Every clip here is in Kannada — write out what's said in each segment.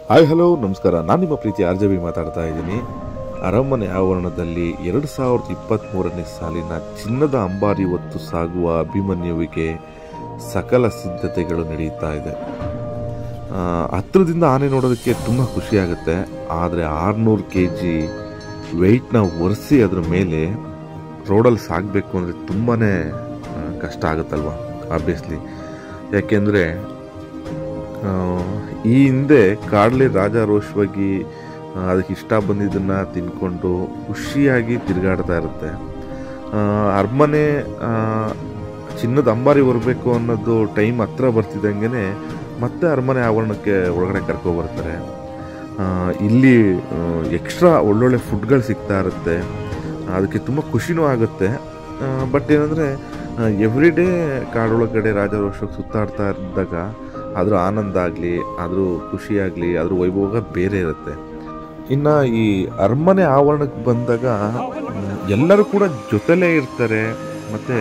ಹಾಯ್ ಹಲೋ ನಮಸ್ಕಾರ ನಾನು ನಿಮ್ಮ ಪ್ರೀತಿ ಆರ್ ಜೆ ಬಿ ಮಾತಾಡ್ತಾ ಇದ್ದೀನಿ ಅರಮನೆ ಆವರಣದಲ್ಲಿ ಎರಡು ಸಾವಿರದ ಇಪ್ಪತ್ತ್ಮೂರನೇ ಸಾಲಿನ ಚಿನ್ನದ ಅಂಬಾರಿ ಹೊತ್ತು ಸಾಗುವ ಅಭಿಮನ್ಯುವಿಗೆ ಸಕಲ ಸಿದ್ಧತೆಗಳು ನಡೆಯುತ್ತಾ ಇದೆ ಆ, ಹತ್ರದಿಂದ ಆನೆ ನೋಡೋದಕ್ಕೆ ತುಂಬ ಖುಷಿಯಾಗುತ್ತೆ ಆದರೆ ಆರುನೂರು ಕೆ ಜಿ ವೆಯ್ಟ್ನ ಒರೆಸಿ ಅದ್ರ ಮೇಲೆ ರೋಡಲ್ಲಿ ಸಾಗಬೇಕು ಅಂದರೆ ತುಂಬಾ ಕಷ್ಟ ಆಗುತ್ತಲ್ವ ಆಬ್ವಿಯಸ್ಲಿ ಯಾಕೆಂದರೆ ಈ ಹಿಂದೆ ಕಾಡಲಿ ರಾಜಾರೋಷವಾಗಿ ಆ, ಅದಕ್ಕೆ ಇಷ್ಟ ಬಂದಿದ್ದನ್ನ ತಿನ್ಕೊಂಡು ಖುಷಿಯಾಗಿ ತಿರುಗಾಡ್ತಾ ಇರುತ್ತೆ ಆ, ಅರಮನೆ ಆ, ಚಿನ್ನದ ಅಂಬಾರಿ ಬರಬೇಕು ಅನ್ನೋದು ಟೈಮ್ ಹತ್ರ ಬರ್ತಿದ್ದಂಗೆ ಮತ್ತೆ ಅರಮನೆ ಆವರಣಕ್ಕೆ ಒಳಗಡೆ ಕರ್ಕೊ ಬರ್ತಾರೆ ಆ, ಇಲ್ಲಿ ಎಕ್ಸ್ಟ್ರಾ ಒಳ್ಳೊಳ್ಳೆ ಫುಡ್ಗಳು ಸಿಗ್ತಾ ಇರುತ್ತೆ ಅದಕ್ಕೆ ತುಂಬ ಖುಷಿನೂ ಆಗುತ್ತೆ ಬಟ್ ಏನಂದರೆ ಎವ್ರಿ ಡೇ ಕಾಡೊಳಗಡೆ ರಾಜಾರೋಷಕ್ಕೆ ಸುತ್ತಾಡ್ತಾ ಇದ್ದಾಗ ಅದ್ರ ಆನಂದ ಆಗಲಿ ಅದ್ರ ಖುಷಿಯಾಗಲಿ ಅದ್ರ ವೈಭೋಗ ಬೇರೆ ಇರುತ್ತೆ ಇನ್ನು ಈ ಅರಮನೆ ಆವರಣಕ್ಕೆ ಬಂದಾಗ ಮ್, ಎಲ್ಲರೂ ಕೂಡ ಜೊತೆಲೇ ಇರ್ತಾರೆ ಮತ್ತು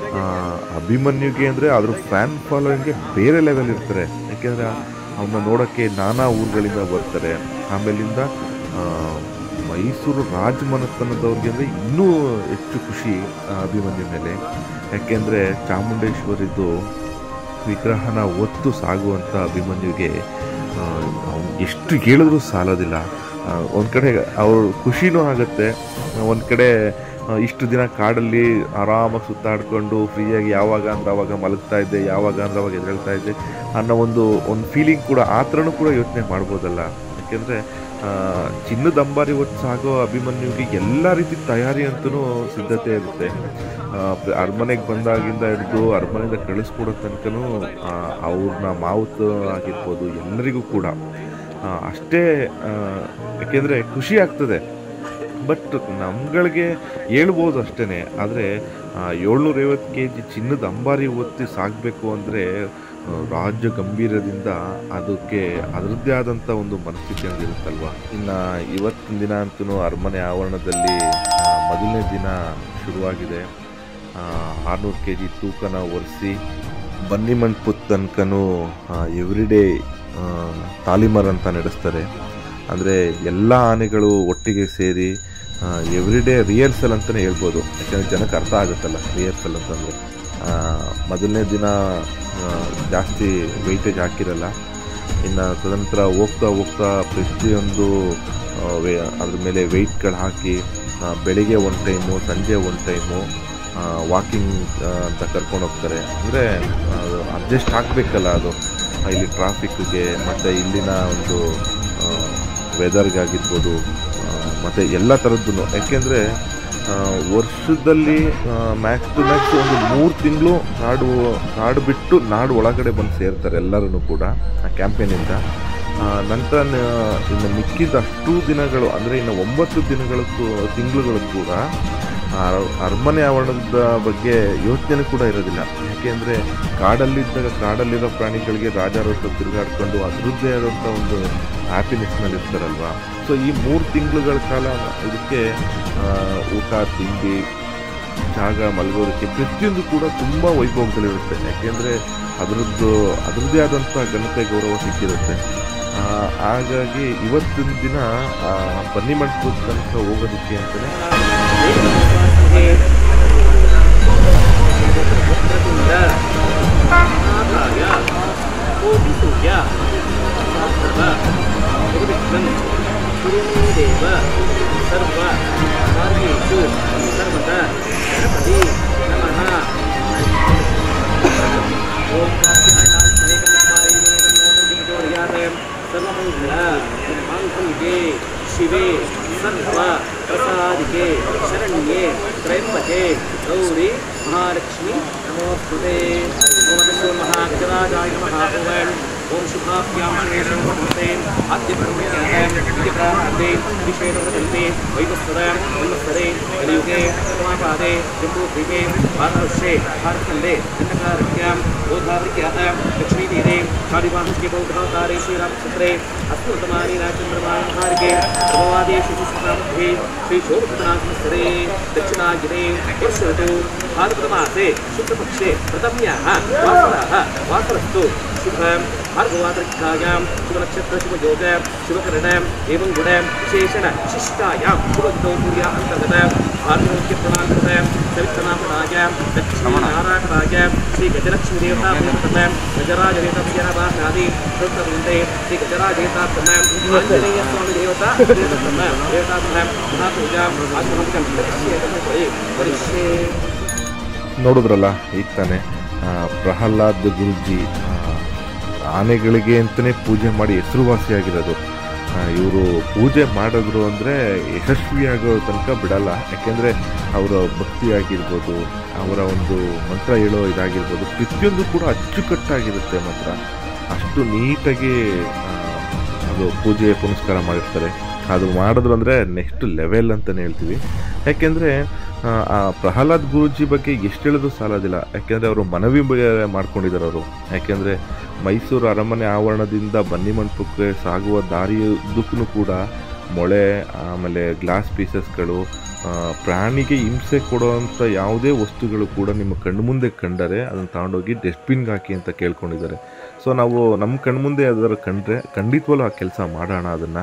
ಅಭಿಮನ್ಯುಗೆ ಅಂದರೆ ಅದ್ರ ಫ್ಯಾನ್ ಫಾಲೋಯಿಂಗ್ಗೆ ಬೇರೆ ಲೆವೆಲ್ ಇರ್ತಾರೆ ಯಾಕೆಂದರೆ ಅವನ್ನ ನೋಡೋಕ್ಕೆ ನಾನಾ ಊರುಗಳಿಂದ ಬರ್ತಾರೆ ಆಮೇಲಿಂದ ಆ, ಮೈಸೂರು ರಾಜಮನೆತನದವ್ರಿಗೆ ಅಂದರೆ ಇನ್ನೂ ಹೆಚ್ಚು ಖುಷಿ ಆ, ಅಭಿಮನ್ಯು ಮೇಲೆ ಯಾಕೆಂದರೆ ಚಾಮುಂಡೇಶ್ವರಿದು ವಿಗ್ರಹನ ಒತ್ತು ಸಾಗುವಂಥ ಅಭಿಮನ್ಯುಗೆ ಆ, ಅವ್ನು ಎಷ್ಟು ಹೇಳಿದ್ರೂ ಸಾಲೋದಿಲ್ಲ ಒಂದು ಕಡೆ ಅವ್ರ ಖುಷಿನೂ ಆಗುತ್ತೆ ಒಂದು ಕಡೆ ಆ, ಇಷ್ಟು ದಿನ ಕಾಡಲ್ಲಿ ಆರಾಮಾಗಿ ಸುತ್ತಾಡ್ಕೊಂಡು ಫ್ರೀಯಾಗಿ ಯಾವಾಗ ಅಂದ್ರೆ ಅವಾಗ ಮಲಗ್ತಾ ಇದ್ದೆ ಯಾವಾಗ ಅಂದ್ರೆ ಅವಾಗ ಎದ್ದೇಳ್ತಾ ಇದ್ದೆ ಅನ್ನೋ ಒಂದು ಒಂದು ಫೀಲಿಂಗ್ ಕೂಡ ಆ ಥರನೂ ಕೂಡ ಯೋಚನೆ ಮಾಡ್ಬೋದಲ್ಲ ಯಾಕೆಂದರೆ ಚಿನ್ನದ ಅಂಬಾರಿ ಹೊತ್ತು ಸಾಗೋ ಅಭಿಮನ್ಯುಗೆ ಎಲ್ಲ ರೀತಿ ತಯಾರಿ ಅಂತೂ ಸಿದ್ಧತೆ ಇರುತ್ತೆ ಆ, ಪ್ರ- ಅರಮನೆಗೆ ಬಂದಾಗಿಂದ ಹಿಡಿದು ಅರಮನೆಯಿಂದ ಕಳಿಸ್ಕೊಡೋ ತನಕನೂ ಅವ್ರನ್ನ ಮಾವುತ ಆಗಿರ್ಬೋದು ಎಲ್ಲರಿಗೂ ಕೂಡ ಆ, ಅಷ್ಟೇ ಆ, ಯಾಕೆಂದರೆ ಖುಷಿ ಆಗ್ತದೆ ಬಟ್ ನಮ್ಗಳಿಗೆ ಹೇಳ್ಬೋದು ಅಷ್ಟೇ ಆದರೆ ಏಳ್ನೂರೈವತ್ತು ಕೆ ಜಿ ಚಿನ್ನದ ಅಂಬಾರಿ ಒತ್ತಿ ಸಾಗಬೇಕು ಅಂದರೆ ರಾಜ್ಯ ಗಂಭೀರದಿಂದ ಅದಕ್ಕೆ ಅದರದ್ದೇ ಆದಂಥ ಒಂದು ಮನಸ್ಥಿತಿ ಅನ್ನೋದಿರುತ್ತಲ್ವ ಇನ್ನು ಇವತ್ತಿನ ದಿನ ಅಂತೂ ಅರಮನೆ ಆವರಣದಲ್ಲಿ ಆ, ಮೊದಲನೇ ದಿನ ಶುರುವಾಗಿದೆ ಆರುನೂರು ಕೆ ಜಿ ತೂಕನ ಒರೆಸಿ ಬನ್ನಿ ಮಂಟಪದ ತನಕನೂ ಎವ್ರಿ ಡೇ ತಾಲೀಮರ್ ಅಂತ ನಡೆಸ್ತಾರೆ ಅಂದರೆ ಎಲ್ಲ ಆನೆಗಳು ಒಟ್ಟಿಗೆ ಸೇರಿ ಎವ್ರಿ ಡೇ ರಿಹರ್ಸಲ್ ಅಂತಲೇ ಹೇಳ್ಬೋದು ಯಾಕಂದರೆ ಜನಕ್ಕೆ ಅರ್ಥ ಆಗುತ್ತಲ್ಲ ರಿಹರ್ಸಲ್ ಅಂತಂದರೆ ಮೊದಲನೇ ದಿನ ಆ, ಜಾಸ್ತಿ ವೆಯ್ಟೇಜ್ ಹಾಕಿರಲ್ಲ ಇನ್ನು ತದನಂತರ ಹೋಗ್ತಾ ಹೋಗ್ತಾ ಪ್ರತಿಯೊಂದು ಆ, ವೇ- ಅದ್ರ ಮೇಲೆ ವೆಯ್ಟ್ಗಳು ಹಾಕಿ ಆ, ಬೆಳಿಗ್ಗೆ ಒಂದು ಟೈಮು ಸಂಜೆ ಒಂದು ಟೈಮು ವಾಕಿಂಗ್ ಅಂತ ಕರ್ಕೊಂಡು ಹೋಗ್ತಾರೆ ಅಂದರೆ ಅಡ್ಜಸ್ಟ್ ಆಗಬೇಕಲ್ಲ ಅದು ಆ, ಇಲ್ಲಿ ಟ್ರಾಫಿಕ್ಗೆ ಮತ್ತು ಇಲ್ಲಿನ ಒಂದು ವೆದರ್ಗಾಗಿರ್ಬೋದು ಮತ್ತು ಎಲ್ಲ ಥರದ್ದು ಯಾಕೆಂದರೆ ವರ್ಷದಲ್ಲಿ ಮ್ಯಾಕ್ಸ್ ಟು ಮ್ಯಾಕ್ಸ್ ಒಂದು ಮೂರು ತಿಂಗಳು ನಾಡು ನಾಡು ಬಿಟ್ಟು ನಾಡು ಒಳಗಡೆ ಬಂದು ಸೇರ್ತಾರೆ ಎಲ್ಲರೂ ಕೂಡ ಆ ಕ್ಯಾಂಪೇನಿಂದ ಆ, ನಂತರ ನ- ಇನ್ನು ಮಿಕ್ಕಿದ ಅಷ್ಟು ದಿನಗಳು ಅಂದರೆ ಇನ್ನು ಒಂಬತ್ತು ದಿನಗಳು ತಿಂಗಳುಗಳು ಕೂಡ ಆ ಅರಮನೆ ಆವರಣದ ಬಗ್ಗೆ ಯೋಚನೆ ಕೂಡ ಇರೋದಿಲ್ಲ ಯಾಕೆಂದರೆ ಕಾಡಲ್ಲಿದ್ದಾಗ ಕಾಡಲ್ಲಿರೋ ಪ್ರಾಣಿಗಳಿಗೆ ರಾಜಾರೋಷ ತಿರುಗಾಡ್ಕೊಂಡು ಅದರದ್ದೇ ಆದಂಥ ಒಂದು ಹ್ಯಾಪಿನೆಸ್ನಲ್ಲಿ ಇರ್ತಾರಲ್ವ ಸೊ ಈ ಮೂರು ತಿಂಗಳುಗಳ ಕಾಲ ಇದಕ್ಕೆ ಆ, ಊಟ ತಿಂಡಿ ಜಾಗ ಮಲಗೋದಕ್ಕೆ ಪ್ರತಿಯೊಂದು ಕೂಡ ತುಂಬ ವೈಭವದಲ್ಲಿರುತ್ತೆ ಯಾಕೆಂದರೆ ಅದರದ್ದು ಅದರದ್ದೇ ಆದಂಥ ಘನತೆ ಗೌರವ ಸಿಕ್ಕಿರುತ್ತೆ ಆ, ಹಾಗಾಗಿ ಇವತ್ತಿನ ದಿನ ಆ, ಬನ್ನಿ ಮಂಟಪದ ತನಕ ಹೋಗೋದಕ್ಕೆ ಅಂತಲೇ ದೇವ ಸರ್ವ ಕಾರ್ಯೇಷು ಸರ್ವದಾ ಗಣಪತಿ ನಮಃ ಓಂ ಸರ್ವಮಂಗಳ ಮಾಂಗಲ್ಯೆ ಶಿವೆ ಸರ್ವ ಪ್ರಸಾದಿಕೆ ಶರಣ್ಯೆ ತ್ರಯಂಬಕೆ ಗೌರಿ ಮಹಾಲಕ್ಷ್ಮಿ ನಮೋಸ್ತುತೆ ಓಂ ಮಹಾಗಜರಾಜಾಯ ನಮಃ ಓಂ ಓಂ ಶುಭಾಭ್ಯಾಂ ಶ್ರೇಷ್ಠಮೂರ್ತೆ ಆದ್ಯಪ್ರಮುಖೆ ವಿಶೇಷವದಂತೆ ವೈವಸ್ವರ ವೈವಸ್ವರೆ ಕಲಿಯುಗೆ ಸಮಾಪಾದೆ ಜಂಬೂದ್ವೀಪೆ ಭಾರತವರ್ಷೆ ಭಾರತಖಂಡೆ ಕನ್ನಕಾರಣ್ಯಾಂ ಗೋಧಾವರಿಕ್ಯಾः लक्ष्मीतीरे शालिवाहस्य बौद्धावतारे श्रीरामचन्द्रे अस्तुतमानि राजचन्द्रमाणि महार्गे सर्ववादेषु सुस्नामध्ये श्रीशोभनाथसरे दक्षिणागिरे वर्षतु भाद्रपदमासे शुक्लपक्षे प्रथम्याः वासरः वासरस्तु शुभं भार्गवातृक्षायां शुभनक्षत्र शुभयोग शुभकरण एवं गुण विशेषण शिष्टायां शुभगौर्य अन्तर्गत आर्योग्यप्रणाकृत सवित्रनाथराय लक्ष्मीनारायणराय श्रीगजलक्ष्मीदेवता गजराजदेवताभ्यनवाहनादि श्रुतवृन्दे श्रीगजराजदेवतात्म आञ्जनेय स्वामी देवता देवतम देवतात्म महापूजां आत्मनिकं परिष्ये परिष्ये ನೋಡಿದ್ರಲ್ಲ ಈಗ ತಾನೆ ಆ, ಪ್ರಹ್ಲಾದ್ ಗುರುಜಿ ಆ, ಆನೆಗಳಿಗೆ ಅಂತಲೇ ಪೂಜೆ ಮಾಡಿ ಹೆಸರುವಾಸಿಯಾಗಿರೋದು ಇವರು ಪೂಜೆ ಮಾಡಿದ್ರು ಅಂದರೆ ಯಶಸ್ವಿಯಾಗೋ ತನಕ ಬಿಡಲ್ಲ ಯಾಕೆಂದರೆ ಅವರ ಭಕ್ತಿ ಆಗಿರ್ಬೋದು ಅವರ ಒಂದು ಮಂತ್ರ ಹೇಳೋ ಇದಾಗಿರ್ಬೋದು ಪ್ರತಿಯೊಂದು ಕೂಡ ಅಚ್ಚುಕಟ್ಟಾಗಿರುತ್ತೆ ಮಾತ್ರ ಅಷ್ಟು ನೀಟಾಗಿ ಆ, ಅದು ಪೂಜೆ ಪುನಸ್ಕಾರ ಮಾಡಿರ್ತಾರೆ ಅದು ಮಾಡಿದ್ರು ಅಂದರೆ ನೆಕ್ಸ್ಟ್ ಲೆವೆಲ್ ಅಂತಲೇ ಹೇಳ್ತೀವಿ ಯಾಕೆಂದರೆ ಆ ಪ್ರಹ್ಲಾದ್ ಗುರೂಜಿ ಬಗ್ಗೆ ಎಷ್ಟು ಹೇಳಿದ್ರು ಸಾಲೋದಿಲ್ಲ ಯಾಕೆಂದರೆ ಅವರು ಮನವಿ ಬೇರೆ ಮಾಡ್ಕೊಂಡಿದ್ದಾರೆ ಅವರು ಯಾಕೆಂದರೆ ಮೈಸೂರು ಅರಮನೆ ಆವರಣದಿಂದ ಬನ್ನಿ ಮಂಟಪಕ್ಕೆ ಸಾಗುವ ದಾರಿಯುದ್ದಕ್ಕೂ ಕೂಡ ಮೊಳೆ ಆಮೇಲೆ ಗ್ಲಾಸ್ ಪೀಸಸ್ಗಳು ಆ, ಪ್ರಾಣಿಗೆ ಹಿಂಸೆ ಕೊಡುವಂಥ ಯಾವುದೇ ವಸ್ತುಗಳು ಕೂಡ ನಿಮ್ಮ ಕಣ್ಣು ಮುಂದೆ ಕಂಡರೆ ಅದನ್ನು ತಗೊಂಡೋಗಿ ಡಸ್ಟ್ಬಿನ್ಗೆ ಹಾಕಿ ಅಂತ ಕೇಳ್ಕೊಂಡಿದ್ದಾರೆ ಸೊ ನಾವು ನಮ್ಮ ಕಣ್ಮುಂದೆ ಯಾವ್ದಾದ್ರು ಕಂಡ್ರೆ ಖಂಡಿತವಲ್ಲೂ ಆ ಕೆಲಸ ಮಾಡೋಣ ಅದನ್ನು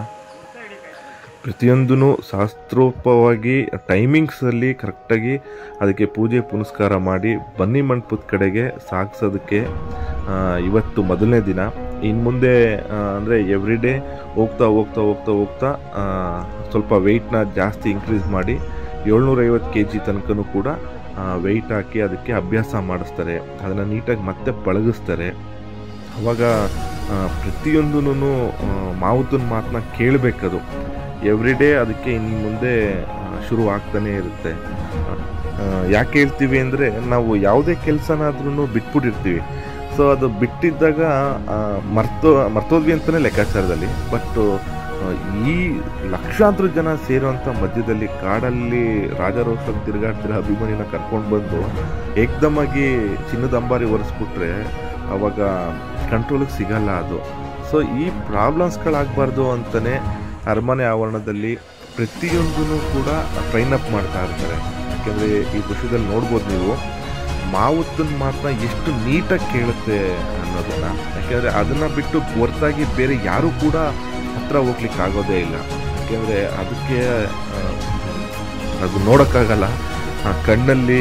ಪ್ರತಿಯೊಂದೂ ಶಾಸ್ತ್ರೋಪವಾಗಿ ಟೈಮಿಂಗ್ಸಲ್ಲಿ ಕರೆಕ್ಟಾಗಿ ಅದಕ್ಕೆ ಪೂಜೆ ಪುನಸ್ಕಾರ ಮಾಡಿ ಬನ್ನಿ ಮಂಟಪದ ಕಡೆಗೆ ಸಾಗಿಸೋದಕ್ಕೆ ಆ, ಇವತ್ತು ಮೊದಲನೇ ದಿನ ಇನ್ನು ಮುಂದೆ ಅಂದರೆ ಎವ್ರಿ ಡೇ ಹೋಗ್ತಾ ಹೋಗ್ತಾ ಹೋಗ್ತಾ ಹೋಗ್ತಾ ಆ, ಸ್ವಲ್ಪ ವೆಯ್ಟ್ನ ಜಾಸ್ತಿ ಇನ್ಕ್ರೀಸ್ ಮಾಡಿ ಏಳ್ನೂರೈವತ್ತು ಕೆ ಜಿ ತನಕನೂ ಕೂಡ ವೆಯ್ಟ್ ಹಾಕಿ ಅದಕ್ಕೆ ಅಭ್ಯಾಸ ಮಾಡಿಸ್ತಾರೆ ಅದನ್ನು ನೀಟಾಗಿ ಮತ್ತೆ ಪಳಗಿಸ್ತಾರೆ ಅವಾಗ ಪ್ರತಿಯೊಂದೂ ಮಾವುತನ ಮಾತನ್ನ ಕೇಳಬೇಕದು ಎವ್ರಿ ಡೇ ಅದಕ್ಕೆ ಇನ್ನು ಮುಂದೆ ಆ, ಶುರು ಆಗ್ತಾನೇ ಇರುತ್ತೆ ಆ, ಯಾಕೆ ಹೇಳ್ತೀವಿ ಅಂದರೆ ನಾವು ಯಾವುದೇ ಕೆಲಸನಾದ್ರೂ ಬಿಟ್ಬಿಟ್ಟಿರ್ತೀವಿ ಸೊ ಅದು ಬಿಟ್ಟಿದ್ದಾಗ ಆ, ಮರ್ತೋ ಮರ್ತೋದ್ವಿ ಅಂತಲೇ ಲೆಕ್ಕಾಚಾರದಲ್ಲಿ ಬಟ್ ಈ ಲಕ್ಷಾಂತರ ಜನ ಸೇರುವಂಥ ಮಧ್ಯದಲ್ಲಿ ಕಾಡಲ್ಲಿ ರಾಜಾರೋಷಕ್ಕೆ ತಿರುಗಾಡ್ತಿರೋ ಅಭಿಮಾನಿನ ಕರ್ಕೊಂಡು ಬಂದು ಏಕ್ದಮಾಗಿ ಚಿನ್ನದ ಅಂಬಾರಿ ಒರೆಸ್ಬಿಟ್ರೆ ಅವಾಗ ಕಂಟ್ರೋಲಿಗೆ ಸಿಗಲ್ಲ ಅದು ಸೊ ಈ ಪ್ರಾಬ್ಲಮ್ಸ್ಗಳಾಗಬಾರ್ದು ಅಂತಲೇ ಅರಮನೆ ಆವರಣದಲ್ಲಿ ಪ್ರತಿಯೊಂದೂ ಕೂಡ ಟ್ರೈನ್ ಅಪ್ ಮಾಡ್ತಾ ಇರ್ತಾರೆ ಯಾಕೆಂದರೆ ಈ ದೃಶ್ಯದಲ್ಲಿ ನೋಡ್ಬೋದು ನೀವು ಮಾವುತನ ಮಾತನ್ನ ಎಷ್ಟು ನೀಟಾಗಿ ಕೇಳುತ್ತೆ ಅನ್ನೋದನ್ನ ಯಾಕೆಂದರೆ ಅದನ್ನು ಬಿಟ್ಟು ಹೊರತಾಗಿ ಬೇರೆ ಯಾರೂ ಕೂಡ ಹತ್ರ ಹೋಗ್ಲಿಕ್ಕೆ ಆಗೋದೇ ಇಲ್ಲ ಯಾಕೆಂದರೆ ಅದಕ್ಕೆ ಆ, ಅದು ನೋಡೋಕ್ಕಾಗಲ್ಲ ಆ ಕಣ್ಣಲ್ಲಿ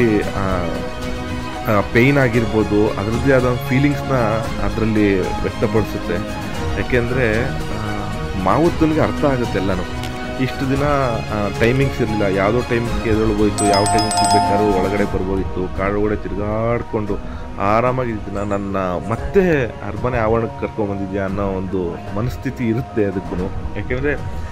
ಪೇಯ್ನ್ ಆಗಿರ್ಬೋದು ಅದರದ್ದೇ ಆದ ಫೀಲಿಂಗ್ಸ್ನ ಅದರಲ್ಲಿ ವ್ಯಕ್ತಪಡಿಸುತ್ತೆ ಯಾಕೆಂದರೆ ಮಾವುತನಿಗೆ ಅರ್ಥ ಆಗುತ್ತೆ ಎಲ್ಲನೂ ಇಷ್ಟು ದಿನ ಟೈಮಿಂಗ್ಸ್ ಇರಲಿಲ್ಲ ಯಾವುದೋ ಟೈಮಿಂಗ್ಸ್ಗೆ ಎದುರುಗೋಯ್ತು ಯಾವ ಟೈಮಿಂಗ್ಸ್ ಬೇಕಾದ್ರೂ ಒಳಗಡೆ ಬರ್ಬೋದಿತ್ತು ಕಾಡು ಒಳಗಡೆ ತಿರುಗಾಡ್ಕೊಂಡು ಆರಾಮಾಗಿದ್ದಿನ ನನ್ನ ಮತ್ತೆ ಅರಮನೆ ಆವರಣಕ್ಕೆ ಕರ್ಕೊಂಬಂದಿದ್ಯಾ ಅನ್ನೋ ಒಂದು ಮನಸ್ಥಿತಿ ಇರುತ್ತೆ ಅದಕ್ಕೂ ಯಾಕೆಂದರೆ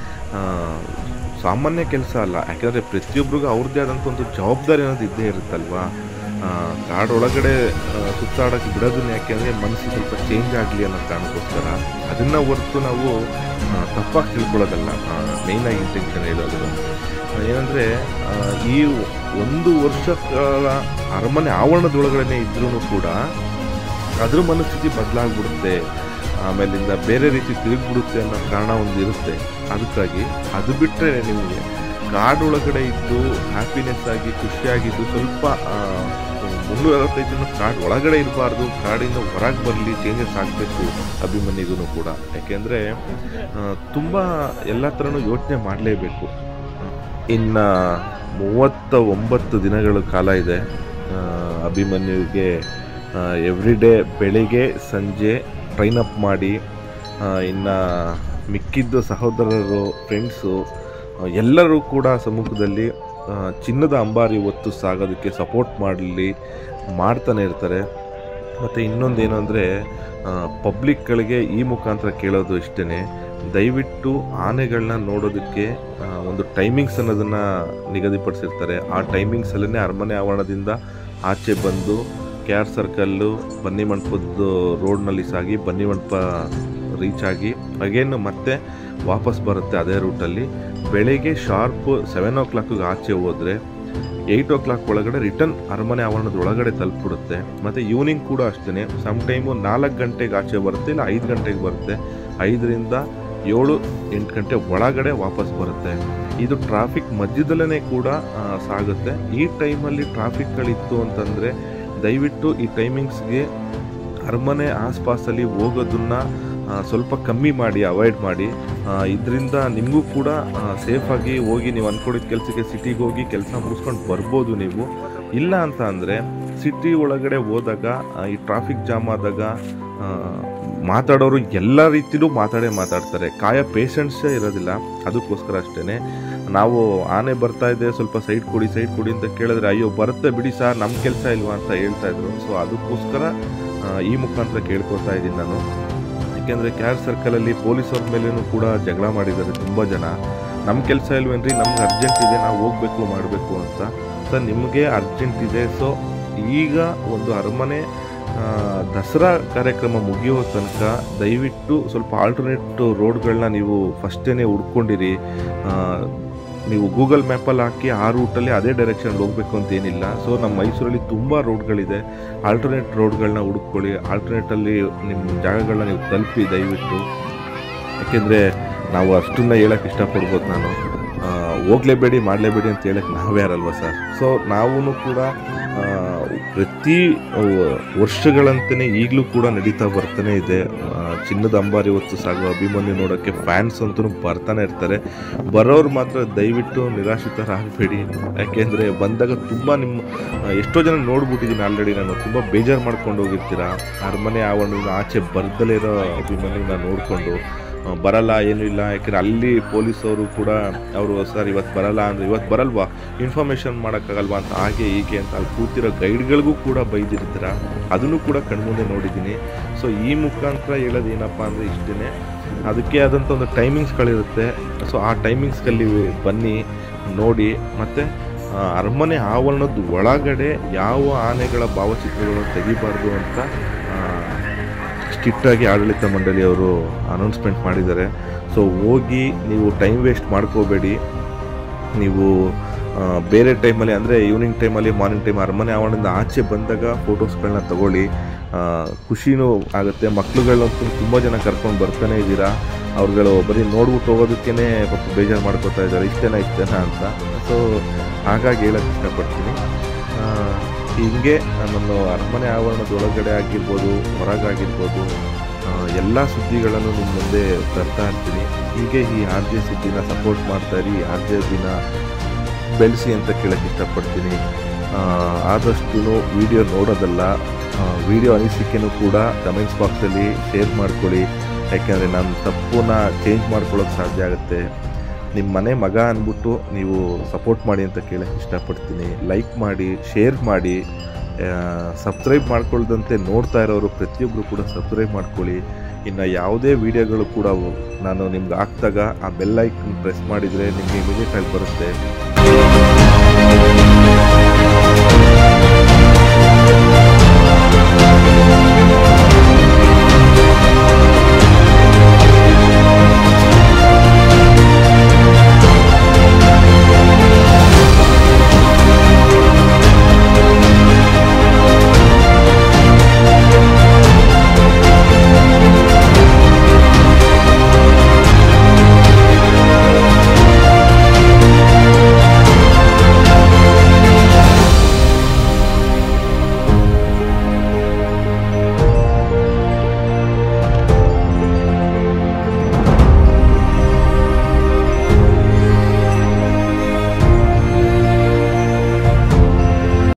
ಸಾಮಾನ್ಯ ಕೆಲಸ ಅಲ್ಲ ಯಾಕೆಂದರೆ ಪ್ರತಿಯೊಬ್ಬರಿಗೂ ಅವ್ರದ್ದೇ ಆದಂಥ ಒಂದು ಜವಾಬ್ದಾರಿ ಅನ್ನೋದು ಇದ್ದೇ ಇರುತ್ತಲ್ವಾ ಆ, ಕಾಡೊಳಗಡೆ ಆ, ಸುತ್ತಾಡೋಕ್ಕೆ ಬಿಡೋದನ್ನ ಯಾಕೆಂದರೆ ಮನಸ್ಸು ಸ್ವಲ್ಪ ಚೇಂಜ್ ಆಗಲಿ ಅನ್ನೋ ಕಾರಣಕ್ಕೋಸ್ಕರ ಅದನ್ನು ಹೊರತು ನಾವು ಆ, ತಪ್ಪಾಗಿ ತಿಳ್ಕೊಳ್ಳೋದಲ್ಲ ಮೇಯ್ನಾಗಿ ಇಂಟೆನ್ಷನ್ ಹೇಳೋದು ಏನಂದರೆ ಈ ಒಂದು ವರ್ಷ ಕಾಲ ಅರಮನೆ ಆವರಣದೊಳಗಡೆ ಇದ್ರೂ ಕೂಡ ಅದ್ರ ಮನಸ್ಥಿತಿ ಬದಲಾಗ್ಬಿಡುತ್ತೆ ಆಮೇಲಿಂದ ಬೇರೆ ರೀತಿ ತಿರುಗಿಬಿಡುತ್ತೆ ಅನ್ನೋ ಕಾರಣ ಒಂದು ಇರುತ್ತೆ ಅದಕ್ಕಾಗಿ ಅದು ಬಿಟ್ಟರೆ ನಿಮಗೆ ಕಾಡೊಳಗಡೆ ಇದ್ದು ಹ್ಯಾಪಿನೆಸ್ ಆಗಿ ಖುಷಿಯಾಗಿದ್ದು ಸ್ವಲ್ಪ ಆ, ಮುನ್ನೂರ ಅರವತ್ತೈದು ಜನ ಕಾಡು ಒಳಗಡೆ ಇರಬಾರ್ದು ಕಾಡಿಂದ ಹೊರಗೆ ಬರಲಿ ಚೇಂಜಸ್ ಆಗಬೇಕು ಅಭಿಮನ್ಯುಗೂ ಕೂಡ ಯಾಕೆಂದರೆ ತುಂಬ ಎಲ್ಲ ಥರನೂ ಯೋಚನೆ ಮಾಡಲೇಬೇಕು ಇನ್ನು ಮೂವತ್ತ ಒಂಬತ್ತು ದಿನಗಳ ಕಾಲ ಇದೆ ಆ, ಅಭಿಮನ್ಯುವಿಗೆ ಎವ್ರಿ ಡೇ ಬೆಳಿಗ್ಗೆ ಸಂಜೆ ಟ್ರೈನ್ ಅಪ್ ಮಾಡಿ ಇನ್ನು ಮಿಕ್ಕಿದ್ದ ಸಹೋದರರು ಫ್ರೆಂಡ್ಸು ಎಲ್ಲರೂ ಕೂಡ ಸಮ್ಮುಖದಲ್ಲಿ ಆ, ಚಿನ್ನದ ಅಂಬಾರಿ ಹೊತ್ತು ಸಾಗೋದಕ್ಕೆ ಸಪೋರ್ಟ್ ಮಾಡಲಿ ಮಾಡ್ತಾನೆ ಇರ್ತಾರೆ ಮತ್ತು ಇನ್ನೊಂದೇನು ಅಂದರೆ ಪಬ್ಲಿಕ್ಗಳಿಗೆ ಈ ಮುಖಾಂತರ ಕೇಳೋದು ಇಷ್ಟೇ ದಯವಿಟ್ಟು ಆನೆಗಳನ್ನ ನೋಡೋದಕ್ಕೆ ಆ, ಒಂದು ಟೈಮಿಂಗ್ಸ್ ಅನ್ನೋದನ್ನು ನಿಗದಿಪಡಿಸಿರ್ತಾರೆ ಆ ಟೈಮಿಂಗ್ಸಲ್ಲೇ ಅರಮನೆ ಆವರಣದಿಂದ ಆಚೆ ಬಂದು ಕೆ ಆರ್ ಸರ್ಕಲ್ಲು ಬನ್ನಿ ಮಂಟಪದ ರೋಡ್ನಲ್ಲಿ ಸಾಗಿ ಬನ್ನಿ ಮಂಟಪ ರೀಚ್ ಆಗಿ ಅಗೇನ್ ಮತ್ತೆ ವಾಪಸ್ ಬರುತ್ತೆ ಅದೇ ರೂಟಲ್ಲಿ ಬೆಳಿಗ್ಗೆ ಶಾರ್ಪ್ ಸೆವೆನ್ ಓ ಕ್ಲಾಕಿಗೆ ಆಚೆ ಹೋದರೆ ಏಯ್ಟ್ ಓ ಕ್ಲಾಕ್ ಒಳಗಡೆ ರಿಟರ್ನ್ ಅರಮನೆ ಆವರಣದ ಒಳಗಡೆ ತಲುಪಿಬಿಡುತ್ತೆ ಮತ್ತು ಈವ್ನಿಂಗ್ ಕೂಡ ಅಷ್ಟೇ ಸಮ್ ಟೈಮು ನಾಲ್ಕು ಗಂಟೆಗೆ ಆಚೆ ಬರುತ್ತೆ ಇಲ್ಲ ಐದು ಗಂಟೆಗೆ ಬರುತ್ತೆ ಐದರಿಂದ ಏಳು ಎಂಟು ಗಂಟೆ ಒಳಗಡೆ ವಾಪಸ್ ಬರುತ್ತೆ ಇದು ಟ್ರಾಫಿಕ್ ಮಧ್ಯದಲ್ಲೇ ಕೂಡ ಆ, ಸಾಗುತ್ತೆ ಈ ಟೈಮಲ್ಲಿ ಟ್ರಾಫಿಕ್ಗಳಿತ್ತು ಅಂತಂದರೆ ದಯವಿಟ್ಟು ಈ ಟೈಮಿಂಗ್ಸ್ಗೆ ಅರಮನೆ ಆಸ್ಪಾಸಲ್ಲಿ ಹೋಗೋದನ್ನ ಆ, ಸ್ವಲ್ಪ ಕಮ್ಮಿ ಮಾಡಿ ಅವಾಯ್ಡ್ ಮಾಡಿ ಇದರಿಂದ ನಿಮಗೂ ಕೂಡ ಸೇಫಾಗಿ ಹೋಗಿ ನೀವು ಅಂದ್ಕೊಂಡಿದ್ದ ಕೆಲಸಕ್ಕೆ ಸಿಟಿಗೆ ಹೋಗಿ ಕೆಲಸ ಮುಗಿಸ್ಕೊಂಡು ಬರ್ಬೋದು ನೀವು ಇಲ್ಲ ಅಂತ ಅಂದರೆ ಸಿಟಿ ಒಳಗಡೆ ಹೋದಾಗ ಆ, ಈ ಟ್ರಾಫಿಕ್ ಜಾಮ್ ಆದಾಗ ಆ, ಮಾತಾಡೋರು ಎಲ್ಲ ರೀತಿಲೂ ಮಾತಾಡೇ ಮಾತಾಡ್ತಾರೆ ಕಾಯ ಪೇಷನ್ಸೇ ಇರೋದಿಲ್ಲ ಅದಕ್ಕೋಸ್ಕರ ಅಷ್ಟೇ ನಾವು ಆನೆ ಬರ್ತಾ ಇದೆ ಸ್ವಲ್ಪ ಸೈಡ್ ಕೊಡಿ ಸೈಡ್ ಕೊಡಿ ಅಂತ ಕೇಳಿದ್ರೆ ಅಯ್ಯೋ ಬರುತ್ತೆ ಬಿಡಿ ಸರ್ ನಮ್ಮ ಕೆಲಸ ಇಲ್ವಾ ಅಂತ ಹೇಳ್ತಾ ಇದ್ರು ಸೊ ಅದಕ್ಕೋಸ್ಕರ ಆ, ಈ ಮುಖಾಂತರ ಕೇಳ್ಕೊತಾ ಇದ್ದೀನಿ ನಾನು ಯಾಕೆಂದರೆ ಕೆ ಆರ್ ಸರ್ಕಲಲ್ಲಿ ಪೊಲೀಸವ್ರ ಮೇಲೇನೂ ಕೂಡ ಜಗಳ ಮಾಡಿದ್ದಾರೆ ತುಂಬ ಜನ ನಮ್ಮ ಕೆಲಸ ಇಲ್ವೇನ್ರಿ ನಮ್ಗೆ ಅರ್ಜೆಂಟ್ ಇದೆ ನಾವು ಹೋಗ್ಬೇಕು ಮಾಡಬೇಕು ಅಂತ ಸರ್ ನಿಮಗೆ ಅರ್ಜೆಂಟ್ ಇದೆ ಸೊ ಈಗ ಒಂದು ಅರಮನೆ ಆ, ದಸರಾ ಕಾರ್ಯಕ್ರಮ ಮುಗಿಯೋ ತನಕ ದಯವಿಟ್ಟು ಸ್ವಲ್ಪ ಆಲ್ಟರ್ನೇಟ್ ರೋಡ್ಗಳನ್ನ ನೀವು ಫಸ್ಟೇ ಹುಡ್ಕೊಂಡಿರಿ ಆ, ನೀವು ಗೂಗಲ್ ಮ್ಯಾಪಲ್ಲಿ ಹಾಕಿ ಆ ರೂಟಲ್ಲಿ ಅದೇ ಡೈರೆಕ್ಷನ್ ಹೋಗಬೇಕು ಅಂತ ಏನಿಲ್ಲ ಸೊ ನಮ್ಮ ಮೈಸೂರಲ್ಲಿ ತುಂಬ ರೋಡ್ಗಳಿದೆ ಆಲ್ಟರ್ನೇಟ್ ರೋಡ್ಗಳನ್ನ ಹುಡುಕೊಳ್ಳಿ ಆಲ್ಟರ್ನೇಟಲ್ಲಿ ನಿಮ್ಮ ಜಾಗಗಳನ್ನ ನೀವು ತಲುಪಿ ದಯವಿಟ್ಟು ಯಾಕೆಂದರೆ ನಾವು ಅಷ್ಟನ್ನ ಹೇಳಕ್ಕೆ ಇಷ್ಟಪಡ್ಬೋದು ನಾನು ಆ, ಹೋಗ್ಲೇಬೇಡಿ ಮಾಡಲೇಬೇಡಿ ಅಂತ ಹೇಳಕ್ಕೆ ನಾವ್ಯಾರಲ್ವ ಸರ್ ಸೊ ನಾವೂ ಕೂಡ ಆ, ಪ್ರತಿ ವರ್ಷಗಳಂತೆಯೇ ಈಗಲೂ ಕೂಡ ನಡೀತಾ ಬರ್ತಾನೆ ಇದೆ ಆ, ಚಿನ್ನದ ಅಂಬಾರಿ ಹೊತ್ತು ಸಾಗುವ ಅಭಿಮನ್ಯು ನೋಡೋಕ್ಕೆ ಫ್ಯಾನ್ಸ್ ಅಂತೂ ಬರ್ತಾನೆ ಇರ್ತಾರೆ ಬರೋರು ಮಾತ್ರ ದಯವಿಟ್ಟು ನಿರಾಶ್ರಿತರಾಗಬೇಡಿ ಯಾಕೆಂದರೆ ಬಂದಾಗ ತುಂಬ ನಿಮ್ಮ ಆ, ಎಷ್ಟೋ ಜನ ನೋಡ್ಬಿಟ್ಟಿದ್ದೀನಿ ಆಲ್ರೆಡಿ ನಾನು ತುಂಬ ಬೇಜಾರು ಮಾಡ್ಕೊಂಡು ಹೋಗಿರ್ತೀರ ಅರಮನೆ ಆವರಣದಿಂದ ಆಚೆ ಬರ್ದಲೇ ಇರೋ ಅಭಿಮನ್ಯುನ ನೋಡಿಕೊಂಡು ಬರಲ್ಲ ಏನೂ ಇಲ್ಲ ಯಾಕೆಂದ್ರೆ ಅಲ್ಲಿ ಪೊಲೀಸವರು ಕೂಡ ಅವರು ಸರ್ ಇವತ್ತು ಬರಲ್ಲ ಅಂದರೆ ಇವತ್ತು ಬರಲ್ವಾ ಇನ್ಫಾರ್ಮೇಷನ್ ಮಾಡೋಕ್ಕಾಗಲ್ವಾ ಅಂತ ಹಾಗೆ ಹೀಗೆ ಅಂತ ಅಲ್ಲಿ ಕೂತಿರೋ ಗೈಡ್ಗಳಿಗೂ ಕೂಡ ಬೈದಿರ್ತೀರ ಅದನ್ನು ಕೂಡ ಕಣ್ಮುಂದೆ ನೋಡಿದ್ದೀನಿ ಸೊ ಈ ಮುಖಾಂತರ ಹೇಳೋದು ಏನಪ್ಪ ಅಂದರೆ ಇಷ್ಟೇ ಅದಕ್ಕೆ ಆದಂಥ ಒಂದು ಟೈಮಿಂಗ್ಸ್ಗಳಿರುತ್ತೆ ಸೊ ಆ ಟೈಮಿಂಗ್ಸ್ಗಲ್ಲಿ ಬನ್ನಿ ನೋಡಿ ಮತ್ತು ಅರಮನೆ ಆವರಣದ ಒಳಗಡೆ ಯಾವ ಆನೆಗಳ ಭಾವಚಿತ್ರಗಳನ್ನು ತೆಗಿಬಾರ್ದು ಅಂತ ಆ, ಸ್ಟ್ರಿಕ್ಟಾಗಿ ಆಡಳಿತ ಮಂಡಳಿಯವರು ಅನೌನ್ಸ್ಮೆಂಟ್ ಮಾಡಿದ್ದಾರೆ ಸೊ ಹೋಗಿ ನೀವು ಟೈಮ್ ವೇಸ್ಟ್ ಮಾಡ್ಕೋಬೇಡಿ ನೀವು ಆ, ಬೇರೆ ಟೈಮಲ್ಲಿ ಅಂದರೆ ಈವ್ನಿಂಗ್ ಟೈಮಲ್ಲಿ ಮಾರ್ನಿಂಗ್ ಟೈಮ್ ಅರಮನೆ ಆವರಣದಿಂದ ಆಚೆ ಬಂದಾಗ ಫೋಟೋಸ್ಗಳನ್ನ ತಗೊಳ್ಳಿ ಆ, ಖುಷಿನೂ ಆಗುತ್ತೆ ಮಕ್ಳುಗಳಂತೂ ತುಂಬ ಜನ ಕರ್ಕೊಂಡು ಬರ್ತಾನೆ ಇದ್ದೀರಾ ಅವ್ರುಗಳು ಬರೀ ನೋಡ್ಬಿಟ್ಟು ಹೋಗೋದಕ್ಕೇ ಪಾಪ ಬೇಜಾರು ಮಾಡ್ಕೋತಾ ಇದ್ದಾರೆ ಇಷ್ಟೇನಾ ಇಷ್ಟೇನಾ ಅಂತ ಸೊ ಹಾಗಾಗಿ ಹೇಳಕ್ಕೆ ಇಷ್ಟಪಡ್ತೀನಿ ಆ, ಹಿಂಗೆ ನಾನು ಅರಮನೆ ಆವರಣದ ಒಳಗಡೆ ಆಗಿರ್ಬೋದು ಹೊರಗಾಗಿರ್ಬೋದು ಎಲ್ಲ ಸುದ್ದಿಗಳನ್ನು ನಿಮ್ಮ ಮುಂದೆ ತರ್ತಾ ಇರ್ತೀನಿ ಹೀಗೆ ಈ ಆರ್ ಜೆ ಸುದ್ದಿನ ಸಪೋರ್ಟ್ ಮಾಡ್ತಾ ಇರಿ ಆರ್ ಜೆ ದಿನ ಬೆಳೆಸಿ ಅಂತ ಕೇಳಕ್ಕೆ ಇಷ್ಟಪಡ್ತೀನಿ ಆ, ಆದಷ್ಟು ವಿಡಿಯೋ ನೋಡೋದಲ್ಲ ವಿಡಿಯೋ ಅನಿಸಿಕೆನೂ ಕೂಡ ಕಮೆಂಟ್ಸ್ ಬಾಕ್ಸಲ್ಲಿ ಶೇರ್ ಮಾಡ್ಕೊಳ್ಳಿ ಯಾಕೆಂದರೆ ನಾನು ತಪ್ಪನ್ನ ಚೇಂಜ್ ಮಾಡ್ಕೊಳ್ಳೋಕೆ ಸಾಧ್ಯ ಆಗುತ್ತೆ ನಿಮ್ಮ ಮನೆ ಮಗ ಅಂದ್ಬಿಟ್ಟು ನೀವು ಸಪೋರ್ಟ್ ಮಾಡಿ ಅಂತ ಕೇಳಕ್ಕೆ ಇಷ್ಟಪಡ್ತೀನಿ ಲೈಕ್ ಮಾಡಿ ಶೇರ್ ಮಾಡಿ ಸಬ್ಸ್ಕ್ರೈಬ್ ಮಾಡ್ಕೊಳ್ದಂತೆ ನೋಡ್ತಾ ಇರೋರು ಪ್ರತಿಯೊಬ್ಬರು ಕೂಡ ಸಬ್ಸ್ಕ್ರೈಬ್ ಮಾಡ್ಕೊಳ್ಳಿ ಇನ್ನು ಯಾವುದೇ ವಿಡಿಯೋಗಳು ಕೂಡ ನಾನು ನಿಮ್ಗೆ ಹಾಕ್ದಾಗ ಆ ಬೆಲ್ ಐಕನ್ ಪ್ರೆಸ್ ಮಾಡಿದರೆ ನಿಮಗೆ ಇಮಿಡಿಯೇಟಾಗಿ ಬರುತ್ತೆ